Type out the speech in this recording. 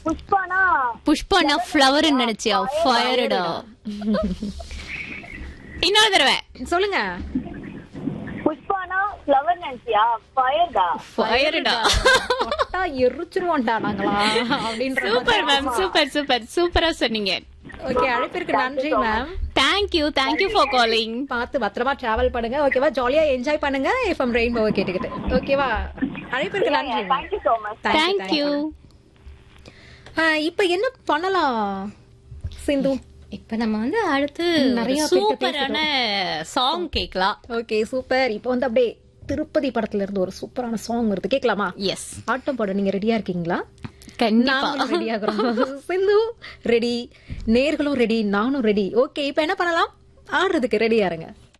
புஷ்பானா புஷ்பானா flower நினைச்சியா ஃபயர்டா இன்னொரு தடவை சொல்லுங்க புஷ்பானா ஃப்ளவர் நினைச்சியா ஃபயர்டா ஃபயர்டா தொட்டா எரிச்சிருவோம்டா நாங்களா அப்படின்ற சூப்பர் மேம் சூப்பர் சூப்பர் சூப்பரா சொன்னீங்க ஓகே அழைப்பிற்கு நன்றி ma'am thank you thank you for calling பார்த்து பத்திரமா டிராவல் பண்ணுங்க ஓகேவா ஜாலியா என்ஜாய் பண்ணுங்க எஃப்எம் ரெயின்போவை கேட்டுக்கிட்டு ஓகேவா அழைப்பிற்கு நன்றி ma'am. Thank you so much thank you ஆ, இப்ப என்ன பண்ணலாம் சிந்து இப்ப நம்ம வந்து அடுத்து நிறைய நிறைய பேர்ட்ட சூப்பரான சாங் கேட்கலாம் ஓகே சூப்பர் இப்போ வந்து அப்படியே திருப்பதி படத்துல இருந்து ஒரு சூப்பரான சாங் வருது கேட்கலாமா எஸ் ஆட்டம் போட நீங்க ரெடியா இருக்கீங்களா கண்டிப்பா நாங்களும் ரெடி ஆகுறோம் சிந்து ரெடி நேர்களும் ரெடி நானும் ரெடி ஓகே இப்போ என்ன பண்ணலாம் ஆடுறதுக்கு ரெடியா இருங்க